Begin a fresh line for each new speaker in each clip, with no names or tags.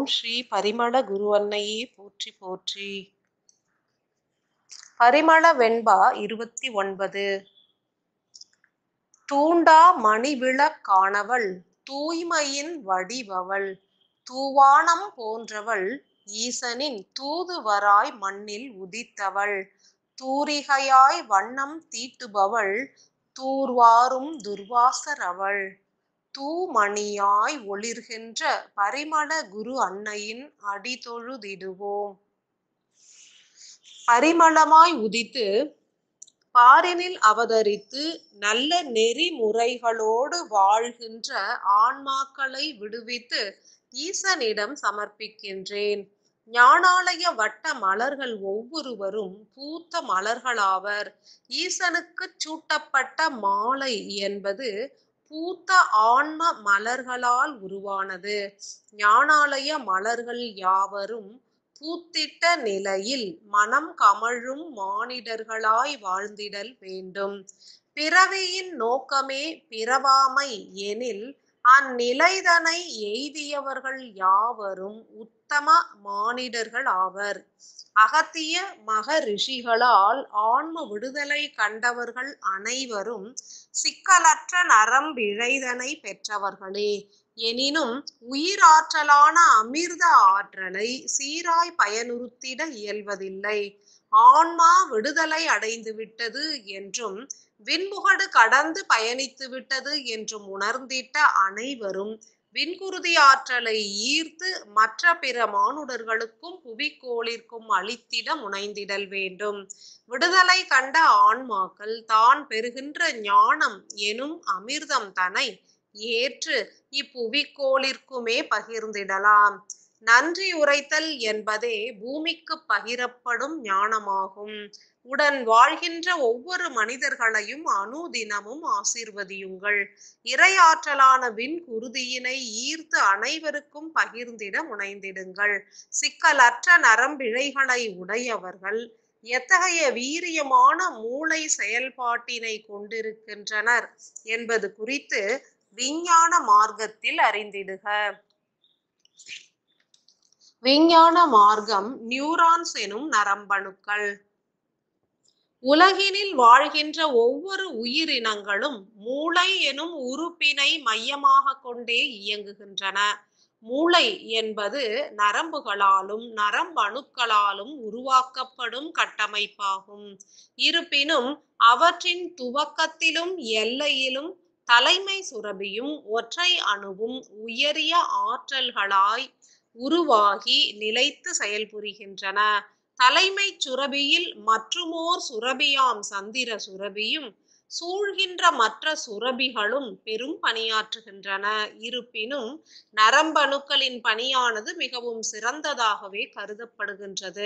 ஓம் ஸ்ரீ பரிமள குரு அன்னையே போற்றி போற்றி பரிமள வெண்பா இருபத்தி ஒன்பது தூண்டா மணிவிளக்கானவள் தூய்மையின் வடிவவள் தூவானம் போன்றவள் ஈசனின் தூதுவராய் மண்ணில் உதித்தவள் தூரிகையாய் வண்ணம் தீட்டுபவள் தூர்வாரும் துர்வாசர் அவள் தூமணியாய் ஒளிர்கின்ற பரிமள குரு அன்னையின் அடிதொழுதிடுவோம் பரிமளமாய் உதித்து பாரினில் அவதரித்து நல்ல நெறிமுறைகளோடு வாழ்கின்ற ஆன்மாக்களை விடுவித்து ஈசனிடம் சமர்ப்பிக்கின்றேன் ஞானாலய வட்ட மலர்கள் ஒவ்வொருவரும் பூத்த மலர்களாவர் ஈசனுக்கு சூட்டப்பட்ட மாலை என்பது பூத்த ஆன்ம மலர்களால் உருவானது ஞானாலய மலர்கள் யாவரும் பூத்திட்ட நிலையில் மனம் கமழும் மானிடர்களாய் வாழ்ந்திடல் வேண்டும் பிறவியின் நோக்கமே பிறவாமை எனில் அந்நிலைதனை எய்தியவர்கள் யாவரும் உத்தம மானிடர்கள் ஆவர் அகத்திய மகரிஷிகளால் ஆன்ம விடுதலை கண்டவர்கள் அனைவரும் சிக்கலற்ற நரம்பிழைதனை பெற்றவர்களே எனினும் உயிராற்றலான அமிர்த ஆற்றலை சீராய் பயனுறுத்திட இயல்வதில்லை ஆன்மா விடுதலை அடைந்து விட்டது என்றும் விண்முகடு கடந்து பயணித்து விட்டது என்றும் உணர்ந்திட்ட அனைவரும் விண்குருதி ஆற்றலை ஈர்த்து மற்ற பிற மானுடர்களுக்கும் புவிக்கோளிற்கும் அளித்திட முனைந்திடல் வேண்டும் விடுதலை கண்ட ஆன்மாக்கள் தான் பெறுகின்ற ஞானம் எனும் அமிர்தம் தனை ஏற்று இப்புவிக்கோளிற்குமே பகிர்ந்திடலாம் நன்றி உரைத்தல் என்பதே பூமிக்கு பகிரப்படும் ஞானமாகும் உடன் வாழ்கின்ற ஒவ்வொரு மனிதர்களையும் அனுதினமும் ஆசீர்வதியுங்கள் இறையாற்றலான விண் குருதியினை ஈர்த்து அனைவருக்கும் பகிர்ந்திட முனைந்திடுங்கள் சிக்கலற்ற நரம்பிழைகளை உடையவர்கள் எத்தகைய வீரியமான மூளை செயல்பாட்டினை கொண்டிருக்கின்றனர் என்பது குறித்து விஞ்ஞான மார்க்கத்தில் அறிந்திடுக விஞ்ஞான மார்க்கம் நியூரான்ஸ் எனும் நரம்பணுக்கள் உலகினில் வாழ்கின்ற ஒவ்வொரு உயிரினங்களும் மூளை எனும் உறுப்பினை மையமாக கொண்டே இயங்குகின்றன மூளை என்பது நரம்புகளாலும் நரம்பணுக்களாலும் உருவாக்கப்படும் கட்டமைப்பாகும் இருப்பினும் அவற்றின் துவக்கத்திலும் எல்லையிலும் தலைமை சுரபியும் ஒற்றை அணுவும் உயரிய ஆற்றல்களாய் உருவாகி நிலைத்து செயல்புரிகின்றன தலைமை சுரபியில் மற்றுமோர் சுரபியாம் சந்திர சுரபியும் சூழ்கின்ற மற்ற சுரபிகளும் பெரும் பணியாற்றுகின்றன இருப்பினும் நரம்பணுக்களின் பணியானது மிகவும் சிறந்ததாகவே கருதப்படுகின்றது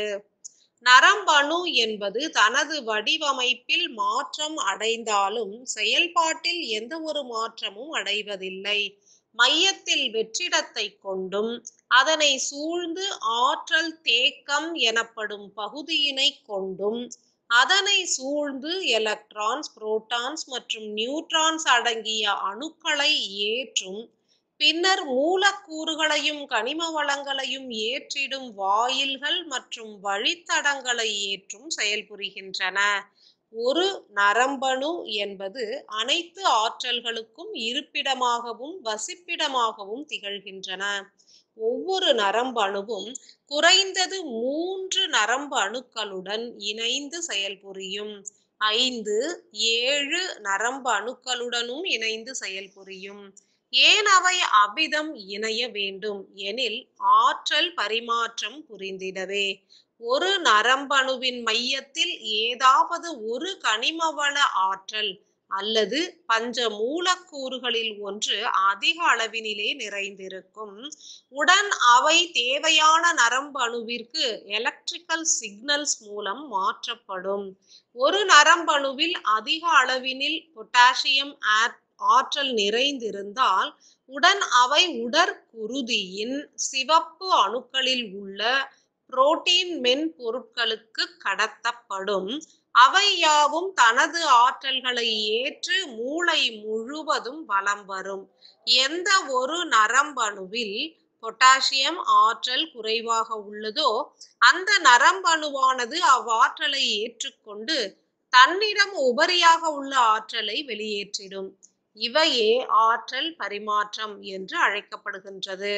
நரம்பணு என்பது தனது வடிவமைப்பில் மாற்றம் அடைந்தாலும் செயல்பாட்டில் எந்த ஒரு மாற்றமும் அடைவதில்லை மையத்தில் வெற்றிடத்தை கொண்டும் அதனை சூழ்ந்து ஆற்றல் தேக்கம் எனப்படும் பகுதியினை கொண்டும் அதனை சூழ்ந்து எலக்ட்ரான்ஸ் புரோட்டான்ஸ் மற்றும் நியூட்ரான்ஸ் அடங்கிய அணுக்களை ஏற்றும் பின்னர் மூலக்கூறுகளையும் கனிம வளங்களையும் ஏற்றிடும் வாயில்கள் மற்றும் வழித்தடங்களை ஏற்றும் செயல்புரிகின்றன ஒரு நரம்பணு என்பது அனைத்து ஆற்றல்களுக்கும் இருப்பிடமாகவும் வசிப்பிடமாகவும் திகழ்கின்றன ஒவ்வொரு நரம்பணுவும் குறைந்தது மூன்று நரம்பு அணுக்களுடன் இணைந்து செயல்புரியும் ஐந்து ஏழு நரம்பு அணுக்களுடனும் இணைந்து செயல்புரியும் ஏன் அவை அபிதம் இணைய வேண்டும் எனில் ஆற்றல் பரிமாற்றம் புரிந்திடவே ஒரு நரம்பணுவின் மையத்தில் ஏதாவது ஒரு கனிமவள ஆற்றல் அல்லது பஞ்ச மூலக்கூறுகளில் ஒன்று அதிக அளவினிலே நிறைந்திருக்கும் உடன் அவை தேவையான நரம்பு அணுவிற்கு எலக்ட்ரிக்கல் சிக்னல்ஸ் மூலம் மாற்றப்படும் ஒரு நரம்பணுவில் அதிக அளவினில் பொட்டாசியம் ஆற்றல் நிறைந்திருந்தால் உடன் அவை உடற்குருதியின் சிவப்பு அணுக்களில் உள்ள புரோட்டீன் மென்பொருட்களுக்கு கடத்தப்படும் அவை யாவும் தனது ஆற்றல்களை ஏற்று மூளை முழுவதும் வலம் வரும் எந்த ஒரு நரம்பணுவில் பொட்டாசியம் ஆற்றல் குறைவாக உள்ளதோ அந்த நரம்பணுவானது அவ்வாற்றலை ஏற்றுக்கொண்டு தன்னிடம் உபரியாக உள்ள ஆற்றலை வெளியேற்றிடும் இவையே ஆற்றல் பரிமாற்றம் என்று அழைக்கப்படுகின்றது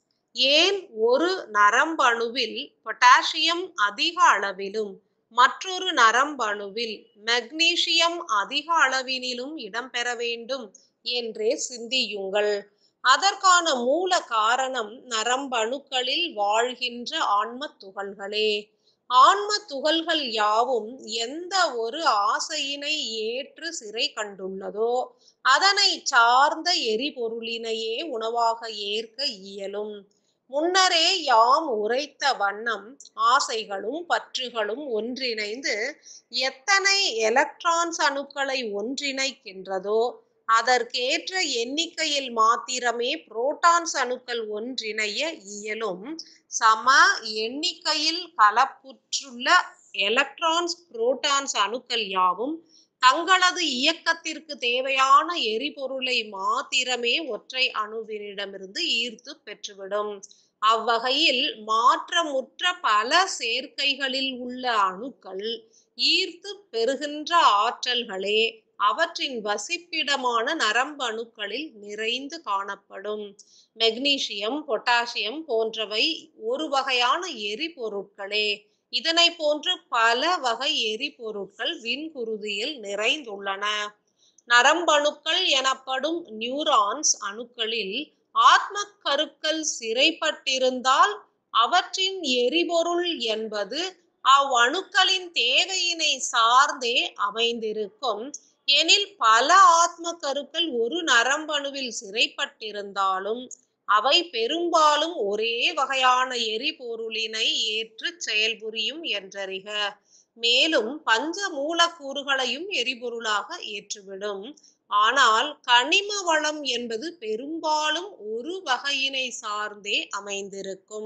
ஏன் ஒரு நரம்பணுவில் பொட்டாசியம் அதிக அளவிலும் மற்றொரு நரம்பணுவில் மெக்னீசியம் அதிக அளவினிலும் இடம்பெற வேண்டும் என்றே சிந்தியுங்கள் அதற்கான மூல காரணம் நரம்பணுக்களில் வாழ்கின்ற ஆன்ம துகள்களே ஆன்ம துகள்கள் யாவும் எந்த ஒரு ஆசையினை ஏற்று சிறை கண்டுள்ளதோ அதனை சார்ந்த எரிபொருளினையே உணவாக ஏற்க இயலும் முன்னரே யாம் உரைத்த வண்ணம் ஆசைகளும் பற்றுகளும் ஒன்றிணைந்து எத்தனை எலக்ட்ரான்ஸ் அணுக்களை ஒன்றிணைக்கின்றதோ அதற்கேற்ற எண்ணிக்கையில் மாத்திரமே புரோட்டான்ஸ் அணுக்கள் ஒன்றிணைய இயலும் சம எண்ணிக்கையில் கலப்புற்றுள்ள எலக்ட்ரான்ஸ் புரோட்டான்ஸ் அணுக்கள் யாவும் தங்களது இயக்கத்திற்கு தேவையான எரிபொருளை மாத்திரமே ஒற்றை அணுவினிடமிருந்து ஈர்த்து பெற்றுவிடும் அவ்வகையில் மாற்றமுற்ற பல சேர்க்கைகளில் உள்ள அணுக்கள் ஈர்த்து பெறுகின்ற ஆற்றல்களே அவற்றின் வசிப்பிடமான நரம்பு அணுக்களில் நிறைந்து காணப்படும் மெக்னீசியம் பொட்டாசியம் போன்றவை ஒரு வகையான எரிபொருட்களே இதனை போன்று பல வகை எரிபொருட்கள் விண்குருதியில் நிறைந்துள்ளன நரம்பணுக்கள் எனப்படும் நியூரான்ஸ் அணுக்களில் ஆத்ம கருக்கள் சிறைப்பட்டிருந்தால் அவற்றின் எரிபொருள் என்பது அவ்வணுக்களின் தேவையினை சார்ந்தே அமைந்திருக்கும் எனில் பல ஆத்ம கருக்கள் ஒரு நரம்பணுவில் சிறைப்பட்டிருந்தாலும் அவை பெரும்பாலும் ஒரே வகையான எரிபொருளினை ஏற்று செயல்புரியும் என்றறிக மேலும் பஞ்ச மூலக்கூறுகளையும் எரிபொருளாக ஏற்றுவிடும் ஆனால் கனிம வளம் என்பது பெரும்பாலும் ஒரு வகையினை சார்ந்தே அமைந்திருக்கும்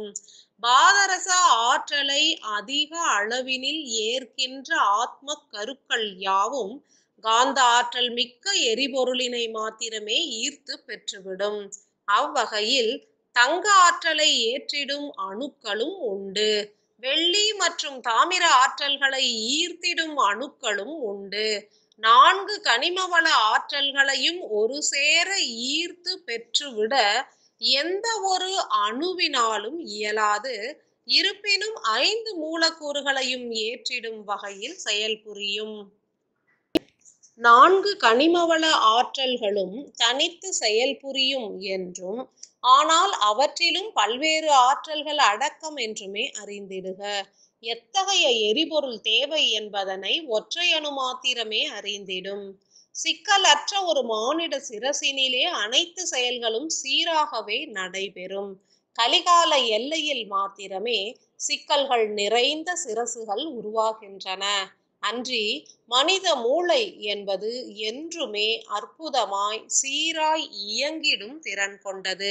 பாதரச ஆற்றலை அதிக அளவினில் ஏற்கின்ற ஆத்ம கருக்கள் யாவும் காந்த ஆற்றல் மிக்க எரிபொருளினை மாத்திரமே ஈர்த்து பெற்றுவிடும் அவ்வகையில் தங்க ஆற்றலை ஏற்றிடும் அணுக்களும் உண்டு வெள்ளி மற்றும் தாமிர ஆற்றல்களை ஈர்த்திடும் அணுக்களும் உண்டு நான்கு கனிமவள ஆற்றல்களையும் ஒரு சேர ஈர்த்து பெற்றுவிட எந்த ஒரு அணுவினாலும் இயலாது இருப்பினும் ஐந்து மூலக்கூறுகளையும் ஏற்றிடும் வகையில் செயல்புரியும் நான்கு கனிமவள ஆற்றல்களும் தனித்து செயல்புரியும் என்றும் ஆனால் அவற்றிலும் பல்வேறு ஆற்றல்கள் அடக்கம் என்றுமே அறிந்திடுக எத்தகைய எரிபொருள் தேவை என்பதனை ஒற்றையணு மாத்திரமே அறிந்திடும் சிக்கலற்ற ஒரு மானிட சிரசினிலே அனைத்து செயல்களும் சீராகவே நடைபெறும் கலிகால எல்லையில் மாத்திரமே சிக்கல்கள் நிறைந்த சிரசுகள் உருவாகின்றன அன்றி மனித மூளை என்பது என்றுமே அற்புதமாய் சீராய் இயங்கிடும் திறன் கொண்டது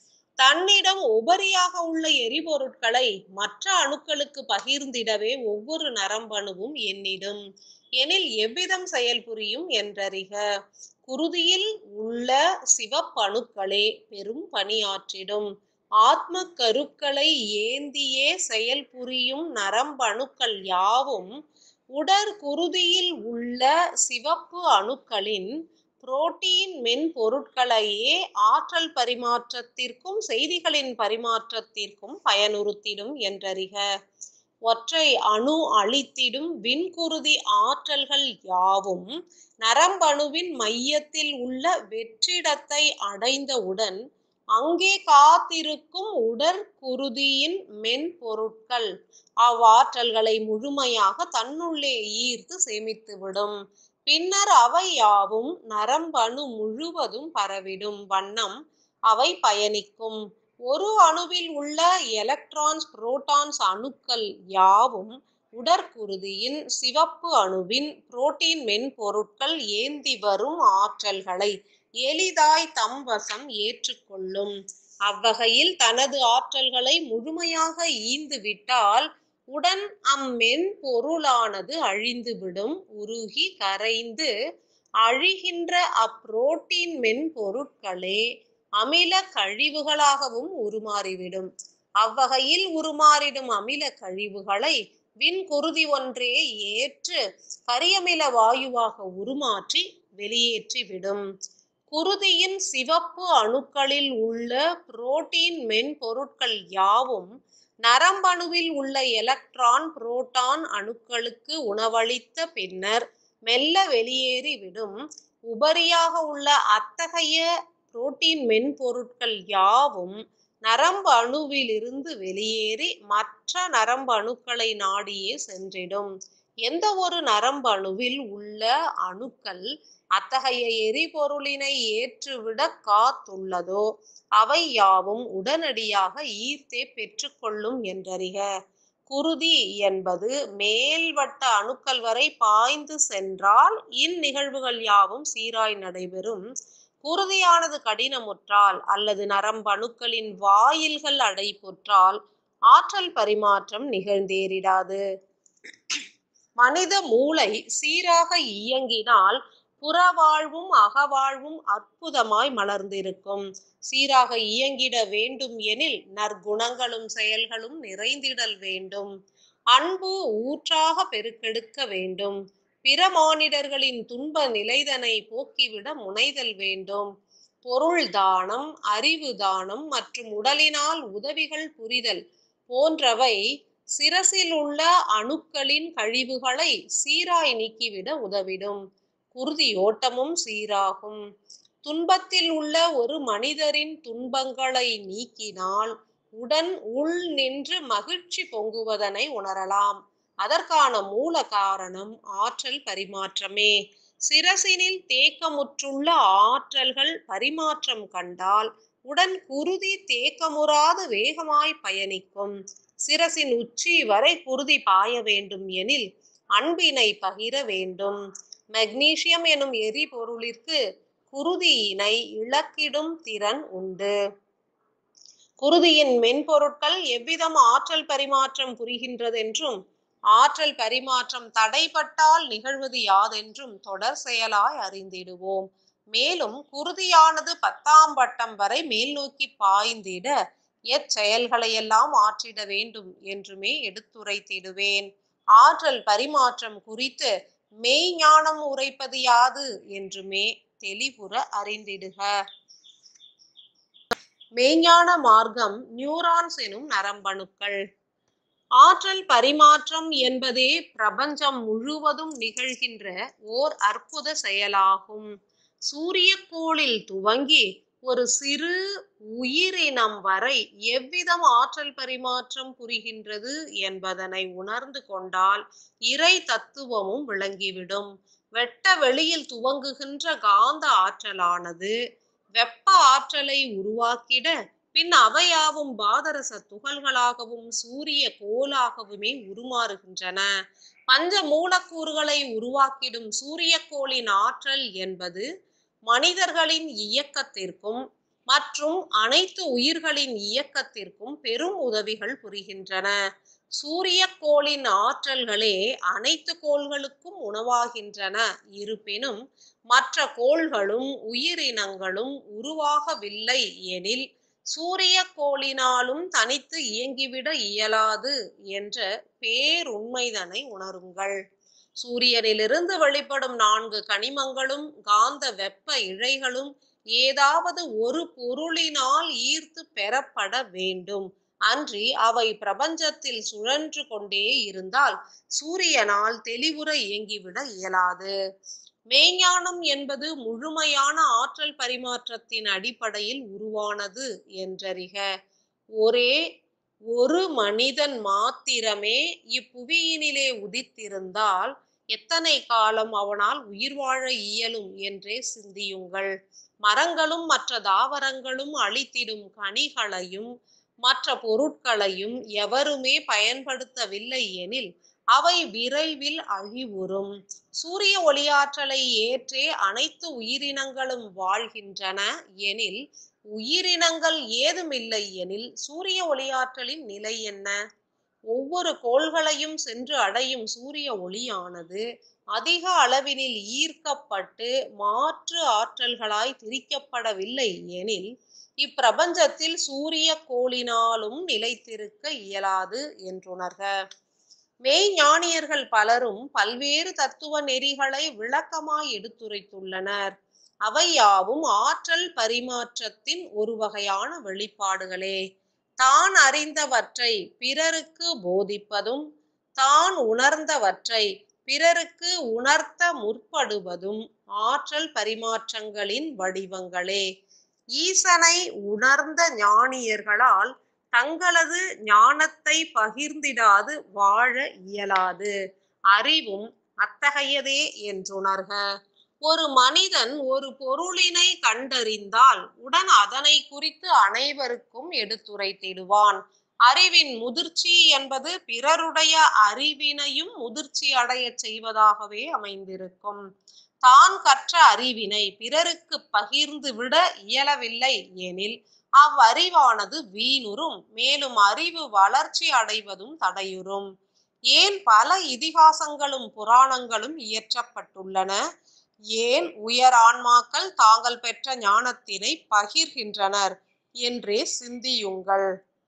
தன்னிடம் உபரியாக உள்ள எரிபொருட்களை மற்ற அணுக்களுக்கு பகிர்ந்திடவே ஒவ்வொரு நரம்பணுவும் எண்ணிடும் எனில் எவ்விதம் செயல்புரியும் என்றறிக குருதியில் உள்ள சிவப்பணுக்களே பெரும் பணியாற்றிடும் ஆத்ம கருக்களை ஏந்தியே செயல்புரியும் நரம்பணுக்கள் யாவும் உடற்குருதியில் உள்ள சிவப்பு அணுக்களின் புரோட்டீன் மென்பொருட்களையே ஆற்றல் பரிமாற்றத்திற்கும் செய்திகளின் பரிமாற்றத்திற்கும் பயனுறுத்திடும் என்றறிக ஒற்றை அணு அளித்திடும் விண்குருதி ஆற்றல்கள் யாவும் நரம்பணுவின் மையத்தில் உள்ள வெற்றிடத்தை அடைந்தவுடன் அங்கே காத்திருக்கும் உடற்குருதியின் மென்பொருட்கள் அவ்வாற்றல்களை முழுமையாக தன்னுள்ளே ஈர்த்து சேமித்துவிடும் பின்னர் அவை யாவும் நரம்பணு முழுவதும் பரவிடும் வண்ணம் அவை பயணிக்கும் ஒரு அணுவில் உள்ள எலக்ட்ரான்ஸ் புரோட்டான்ஸ் அணுக்கள் யாவும் உடற்குருதியின் சிவப்பு அணுவின் புரோட்டீன் மென்பொருட்கள் ஏந்தி வரும் ஆற்றல்களை எளிதாய் தம் வசம் ஏற்றுக்கொள்ளும் அவ்வகையில் தனது ஆற்றல்களை முழுமையாக ஈந்து விட்டால் உடன் அம்மென் பொருளானது அழிந்துவிடும் உருகி கரைந்து அழிகின்ற அப்புரோட்டீன் மென்பொருட்களே அமில கழிவுகளாகவும் உருமாறிவிடும் அவ்வகையில் உருமாறிடும் அமில கழிவுகளை விண்குருதி ஒன்றே ஏற்று கரியமில வாயுவாக உருமாற்றி வெளியேற்றிவிடும் குருதியின் சிவப்பு அணுக்களில் உள்ள புரோட்டீன் மென்பொருட்கள் யாவும் நரம்பணுவில் உள்ள எலக்ட்ரான் புரோட்டான் அணுக்களுக்கு உணவளித்த பின்னர் மெல்ல வெளியேறிவிடும் உபரியாக உள்ள அத்தகைய புரோட்டீன் மென்பொருட்கள் யாவும் நரம்பு அணுவிலிருந்து வெளியேறி மற்ற நரம்பு அணுக்களை நாடியே சென்றிடும் எந்த ஒரு நரம்பு அணுவில் உள்ள அணுக்கள் அத்தகைய எரிபொருளினை ஏற்றுவிட காத்துள்ளதோ அவை யாவும் உடனடியாக ஈர்த்தே பெற்றுக்கொள்ளும் என்றறிக குருதி என்பது மேல்வட்ட அணுக்கள் வரை பாய்ந்து சென்றால் இந்நிகழ்வுகள் யாவும் சீராய் நடைபெறும் குருதியானது கடினமுற்றால் அல்லது நரம்பணுக்களின் வாயில்கள் அடைப்புற்றால் ஆற்றல் பரிமாற்றம் நிகழ்ந்தேறிடாது மனித மூளை சீராக இயங்கினால் புறவாழ்வும் அகவாழ்வும் அற்புதமாய் மலர்ந்திருக்கும் சீராக இயங்கிட வேண்டும் எனில் நற்குணங்களும் செயல்களும் நிறைந்திடல் வேண்டும் அன்பு ஊற்றாக பெருக்கெடுக்க வேண்டும் பிற மானிடர்களின் துன்ப நிலைதனை போக்கிவிட முனைதல் வேண்டும் பொருள் தானம் அறிவு தானம் மற்றும் உடலினால் உதவிகள் புரிதல் போன்றவை சிரசில் உள்ள அணுக்களின் கழிவுகளை சீராய் நீக்கிவிட உதவிடும் குருதி ஓட்டமும் சீராகும் துன்பத்தில் உள்ள ஒரு மனிதரின் துன்பங்களை நீக்கினால் உடன் உள் நின்று மகிழ்ச்சி பொங்குவதனை உணரலாம் அதற்கான மூல காரணம் ஆற்றல் பரிமாற்றமே சிரசினில் தேக்கமுற்றுள்ள ஆற்றல்கள் பரிமாற்றம் கண்டால் உடன் குருதி தேக்கமுறாது வேகமாய் பயணிக்கும் சிரசின் உச்சி வரை குருதி பாய வேண்டும் எனில் அன்பினை பகிர வேண்டும் மெக்னீசியம் எனும் எரிபொருளிற்கு குருதியினை இழக்கிடும் திறன் உண்டு குருதியின் மென்பொருட்கள் எவ்விதம் ஆற்றல் பரிமாற்றம் புரிகின்றதென்றும் ஆற்றல் பரிமாற்றம் தடைப்பட்டால் நிகழ்வது யாதென்றும் தொடர் செயலாய் அறிந்திடுவோம் மேலும் குருதியானது பத்தாம் வட்டம் வரை மேல் நோக்கி பாய்ந்திட எச்செயல்களையெல்லாம் ஆற்றிட வேண்டும் என்றுமே எடுத்துரைத்திடுவேன் ஆற்றல் பரிமாற்றம் குறித்து மெய்ஞானம் உரைப்பது யாது என்றுமே தெளிவுற அறிந்திடுக மெய்ஞான மார்க்கம் நியூரான்ஸ் எனும் நரம்பணுக்கள் ஆற்றல் பரிமாற்றம் என்பதே பிரபஞ்சம் முழுவதும் நிகழ்கின்ற ஓர் அற்புத செயலாகும் சூரியக்கோளில் துவங்கி ஒரு சிறு உயிரினம் வரை எவ்விதம் ஆற்றல் பரிமாற்றம் புரிகின்றது என்பதனை உணர்ந்து கொண்டால் இறை தத்துவமும் விளங்கிவிடும் வெட்ட வெளியில் துவங்குகின்ற காந்த ஆற்றலானது வெப்ப ஆற்றலை உருவாக்கிட பின் அவையாவும் பாதரச துகள்களாகவும் சூரிய கோளாகவுமே உருமாறுகின்றன பஞ்ச மூலக்கூறுகளை உருவாக்கிடும் சூரியக்கோளின் ஆற்றல் என்பது மனிதர்களின் இயக்கத்திற்கும் மற்றும் அனைத்து உயிர்களின் இயக்கத்திற்கும் பெரும் உதவிகள் புரிகின்றன சூரியக்கோளின் ஆற்றல்களே அனைத்து கோள்களுக்கும் உணவாகின்றன இருப்பினும் மற்ற கோள்களும் உயிரினங்களும் உருவாகவில்லை எனில் சூரிய கோளினாலும் தனித்து இயங்கிவிட இயலாது என்ற பேருண்மைதனை உணருங்கள் சூரியனிலிருந்து வெளிப்படும் நான்கு கனிமங்களும் காந்த வெப்ப இழைகளும் ஏதாவது ஒரு பொருளினால் ஈர்த்து பெறப்பட வேண்டும் அன்றி அவை பிரபஞ்சத்தில் சுழன்று கொண்டே இருந்தால் சூரியனால் தெளிவுற இயங்கிவிட இயலாது மெய்ஞானம் என்பது முழுமையான ஆற்றல் பரிமாற்றத்தின் அடிப்படையில் உருவானது என்றறிக ஒரே ஒரு மனிதன் மாத்திரமே இப்புவியினிலே உதித்திருந்தால் எத்தனை காலம் அவனால் உயிர் வாழ இயலும் என்றே சிந்தியுங்கள் மரங்களும் மற்ற தாவரங்களும் அளித்திடும் கனிகளையும் மற்ற பொருட்களையும் எவருமே பயன்படுத்தவில்லை எனில் அவை விரைவில் அழிவுறும் சூரிய ஒளியாற்றலை ஏற்றே அனைத்து உயிரினங்களும் வாழ்கின்றன எனில் உயிரினங்கள் ஏதுமில்லை எனில் சூரிய ஒளியாற்றலின் நிலை என்ன ஒவ்வொரு கோள்களையும் சென்று அடையும் சூரிய ஒளியானது அதிக அளவினில் ஈர்க்கப்பட்டு மாற்று ஆற்றல்களாய் திரிக்கப்படவில்லை எனில் இப்பிரபஞ்சத்தில் சூரிய கோளினாலும் நிலைத்திருக்க இயலாது என்றுணர்க மெய்ஞானியர்கள் பலரும் பல்வேறு தத்துவ நெறிகளை விளக்கமாய் எடுத்துரைத்துள்ளனர் அவை யாவும் ஆற்றல் பரிமாற்றத்தின் ஒரு வகையான வெளிப்பாடுகளே தான் அறிந்தவற்றை பிறருக்கு போதிப்பதும் தான் உணர்ந்தவற்றை பிறருக்கு உணர்த்த முற்படுவதும் ஆற்றல் பரிமாற்றங்களின் வடிவங்களே ஈசனை உணர்ந்த ஞானியர்களால் தங்களது ஞானத்தை பகிர்ந்திடாது வாழ இயலாது அறிவும் அத்தகையதே என்றுணர்க ஒரு மனிதன் ஒரு பொருளினை கண்டறிந்தால் உடன் அதனை குறித்து அனைவருக்கும் எடுத்துரைத்திடுவான் அறிவின் முதிர்ச்சி என்பது பிறருடைய அறிவினையும் முதிர்ச்சி அடைய செய்வதாகவே அமைந்திருக்கும் தான் கற்ற அறிவினை பிறருக்கு பகிர்ந்து விட இயலவில்லை எனில் அவ்வறிவானது வீணுறும் மேலும் அறிவு வளர்ச்சி அடைவதும் தடையுறும் ஏன் பல இதிகாசங்களும் புராணங்களும் இயற்றப்பட்டுள்ளன ஏன் உயர் ஆன்மாக்கள் தாங்கள் பெற்ற ஞானத்தினை பகிர்கின்றனர் என்றே சிந்தியுங்கள்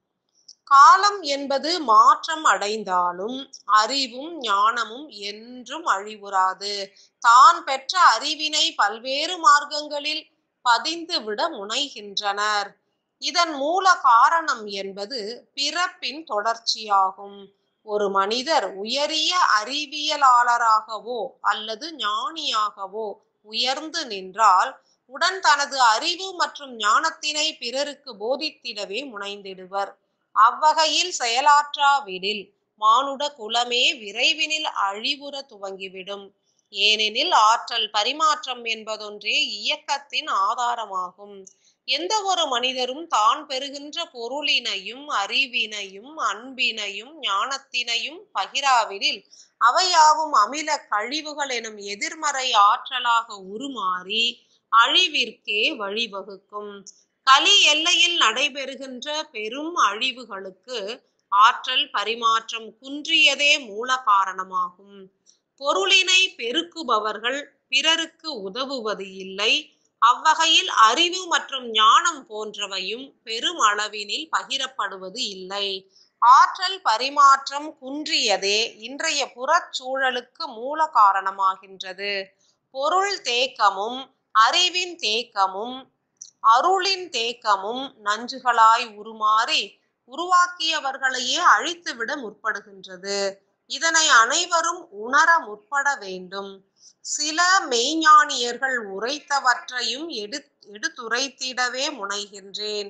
காலம் என்பது மாற்றம் அடைந்தாலும் அறிவும் ஞானமும் என்றும் அழிவுறாது தான் பெற்ற அறிவினை பல்வேறு மார்க்கங்களில் பதிந்துவிட முனைகின்றனர் இதன் மூல காரணம் என்பது பிறப்பின் தொடர்ச்சியாகும் ஒரு மனிதர் உயரிய அறிவியலாளராகவோ அல்லது ஞானியாகவோ உயர்ந்து நின்றால் உடன் தனது அறிவு மற்றும் ஞானத்தினை பிறருக்கு போதித்திடவே முனைந்திடுவர் அவ்வகையில் செயலாற்றாவிடில் மானுட குலமே விரைவினில் அழிவுற துவங்கிவிடும் ஏனெனில் ஆற்றல் பரிமாற்றம் என்பதொன்றே இயக்கத்தின் ஆதாரமாகும் எந்த ஒரு மனிதரும் தான் பெறுகின்ற பொருளினையும் அறிவினையும் அன்பினையும் ஞானத்தினையும் பகிராவிடில் அவையாவும் அமில கழிவுகள் எனும் எதிர்மறை ஆற்றலாக உருமாறி அழிவிற்கே வழிவகுக்கும் கலி எல்லையில் நடைபெறுகின்ற பெரும் அழிவுகளுக்கு ஆற்றல் பரிமாற்றம் குன்றியதே மூல காரணமாகும் பொருளினை பெருக்குபவர்கள் பிறருக்கு உதவுவது இல்லை அவ்வகையில் அறிவு மற்றும் ஞானம் போன்றவையும் பெரும் அளவினில் பகிரப்படுவது இல்லை ஆற்றல் பரிமாற்றம் குன்றியதே இன்றைய புறச்சூழலுக்கு மூல காரணமாகின்றது பொருள் தேக்கமும் அறிவின் தேக்கமும் அருளின் தேக்கமும் நஞ்சுகளாய் உருமாறி உருவாக்கியவர்களையே அழித்துவிட முற்படுகின்றது இதனை அனைவரும் உணர முற்பட வேண்டும் சில மெய்ஞானியர்கள் உரைத்தவற்றையும் எடு எடுத்துரைத்திடவே முனைகின்றேன்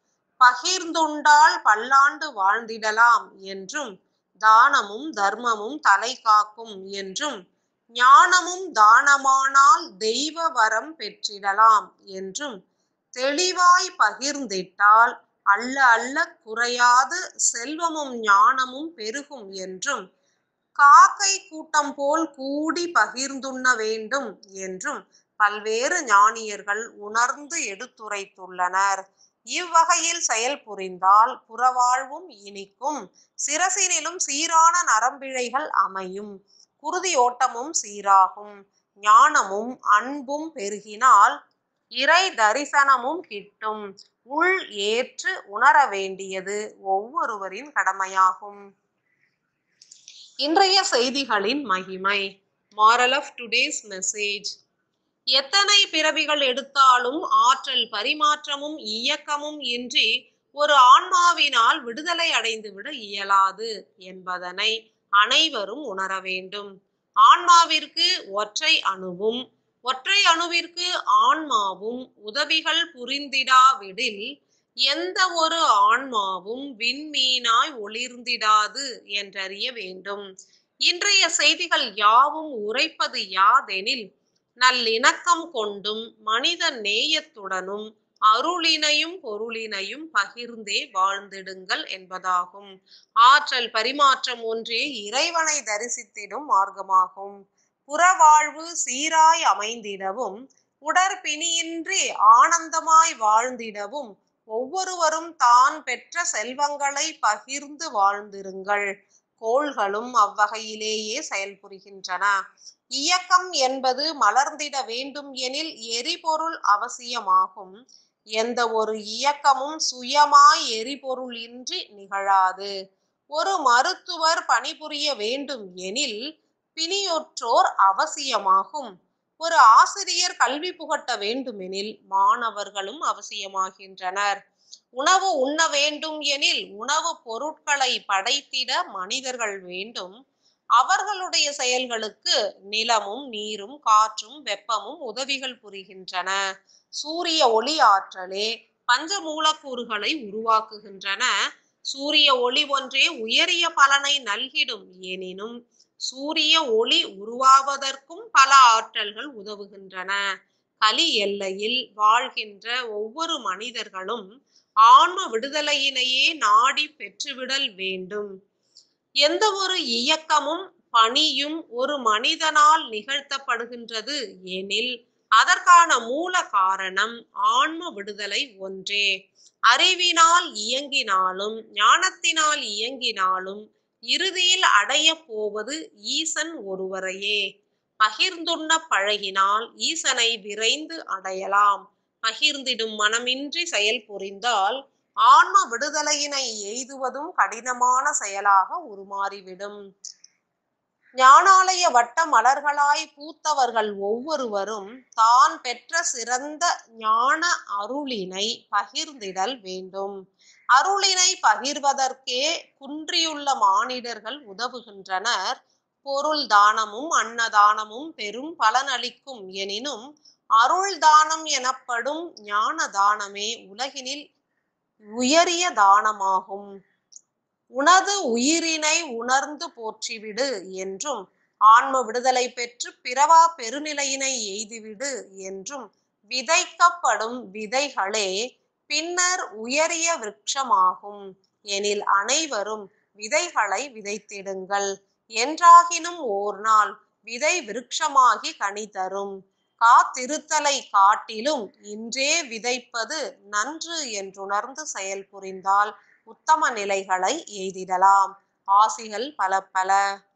பகிர்ந்துண்டால் பல்லாண்டு வாழ்ந்திடலாம் என்றும் தானமும் தர்மமும் தலை காக்கும் என்றும் ஞானமும் தானமானால் தெய்வ வரம் பெற்றிடலாம் என்றும் தெளிவாய் பகிர்ந்திட்டால் அல்ல அல்ல குறையாது செல்வமும் ஞானமும் பெருகும் என்றும் காக்கை கூட்டம் போல் கூடி பகிர்ந்துண்ண வேண்டும் என்றும் பல்வேறு ஞானியர்கள் உணர்ந்து எடுத்துரைத்துள்ளனர் இவ்வகையில் செயல் புரிந்தால் புறவாழ்வும் இனிக்கும் சிரசினிலும் சீரான நரம்பிழைகள் அமையும் குருதி ஓட்டமும் சீராகும் ஞானமும் அன்பும் பெருகினால் இறை தரிசனமும் கிட்டும் உள் ஏற்று உணர வேண்டியது ஒவ்வொருவரின் கடமையாகும் இன்றைய செய்திகளின் மகிமை மாரல் ஆஃப் டுடேஸ் மெசேஜ் எத்தனை பிறவிகள் எடுத்தாலும் ஆற்றல் பரிமாற்றமும் இயக்கமும் இன்றி ஒரு ஆன்மாவினால் விடுதலை அடைந்துவிட இயலாது என்பதனை அனைவரும் உணர வேண்டும் ஆன்மாவிற்கு ஒற்றை அணுவும் ஒற்றை அணுவிற்கு ஆன்மாவும் உதவிகள் புரிந்திடாவிடில் எந்த ஒரு ஆன்மாவும் விண்மீனாய் ஒளிர்ந்திடாது என்றறிய வேண்டும் இன்றைய செய்திகள் யாவும் உரைப்பது யாதெனில் நல்லிணக்கம் கொண்டும் மனித நேயத்துடனும் அருளினையும் பொருளினையும் பகிர்ந்தே வாழ்ந்திடுங்கள் என்பதாகும் ஆற்றல் பரிமாற்றம் ஒன்றே இறைவனை தரிசித்திடும் மார்க்கமாகும் புறவாழ்வு சீராய் அமைந்திடவும் உடற்பிணியின்றி ஆனந்தமாய் வாழ்ந்திடவும் ஒவ்வொருவரும் தான் பெற்ற செல்வங்களை பகிர்ந்து வாழ்ந்திருங்கள் கோள்களும் அவ்வகையிலேயே செயல்புரிகின்றன இயக்கம் என்பது மலர்ந்திட வேண்டும் எனில் எரிபொருள் அவசியமாகும் எந்த ஒரு இயக்கமும் சுயமாய் எரிபொருள் இன்றி நிகழாது ஒரு மருத்துவர் பணிபுரிய வேண்டும் எனில் பிணியொற்றோர் அவசியமாகும் ஒரு ஆசிரியர் கல்வி புகட்ட வேண்டுமெனில் மாணவர்களும் அவசியமாகின்றனர் உணவு உண்ண வேண்டும் எனில் உணவுப் பொருட்களை படைத்திட மனிதர்கள் வேண்டும் அவர்களுடைய செயல்களுக்கு நிலமும் நீரும் காற்றும் வெப்பமும் உதவிகள் புரிகின்றன சூரிய ஒளி ஆற்றலே பஞ்ச மூலக்கூறுகளை உருவாக்குகின்றன சூரிய ஒளி ஒன்றே உயரிய பலனை நல்கிடும் எனினும் சூரிய ஒளி உருவாவதற்கும் பல ஆற்றல்கள் உதவுகின்றன கலி எல்லையில் வாழ்கின்ற ஒவ்வொரு மனிதர்களும் ஆன்ம விடுதலையினையே நாடி பெற்றுவிடல் வேண்டும் எந்த ஒரு இயக்கமும் பணியும் ஒரு மனிதனால் நிகழ்த்தப்படுகின்றது எனில் அதற்கான மூல காரணம் ஆன்ம விடுதலை ஒன்றே அறிவினால் இயங்கினாலும் ஞானத்தினால் இயங்கினாலும் இறுதியில் அடைய போவது ஈசன் ஒருவரையே பகிர்ந்துண்ண பழகினால் ஈசனை விரைந்து அடையலாம் பகிர்ந்திடும் மனமின்றி செயல் புரிந்தால் ஆன்ம விடுதலையினை எய்துவதும் கடினமான செயலாக உருமாறிவிடும் ஞானாலய வட்ட மலர்களாய் பூத்தவர்கள் ஒவ்வொருவரும் தான் பெற்ற சிறந்த ஞான அருளினை பகிர்ந்திடல் வேண்டும் அருளினை பகிர்வதற்கே குன்றியுள்ள மானிடர்கள் உதவுகின்றனர் பொருள் தானமும் அன்னதானமும் பெரும் பலனளிக்கும் எனினும் அருள் தானம் எனப்படும் ஞான தானமே உலகினில் உயரிய தானமாகும் உனது உயிரினை உணர்ந்து போற்றிவிடு என்றும் ஆன்ம விடுதலை பெற்று பிறவா பெருநிலையினை எய்துவிடு என்றும் விதைக்கப்படும் விதைகளே பின்னர் உயரிய விருட்சமாகும் எனில் அனைவரும் விதைகளை விதைத்திடுங்கள் என்றாகினும் ஓர் நாள் விதை விருட்சமாகி கனி தரும் காத்திருத்தலை காட்டிலும் இன்றே விதைப்பது நன்று என்றுணர்ந்து செயல் புரிந்தால் உத்தம நிலைகளை எய்திடலாம் ஆசிகள் பல பல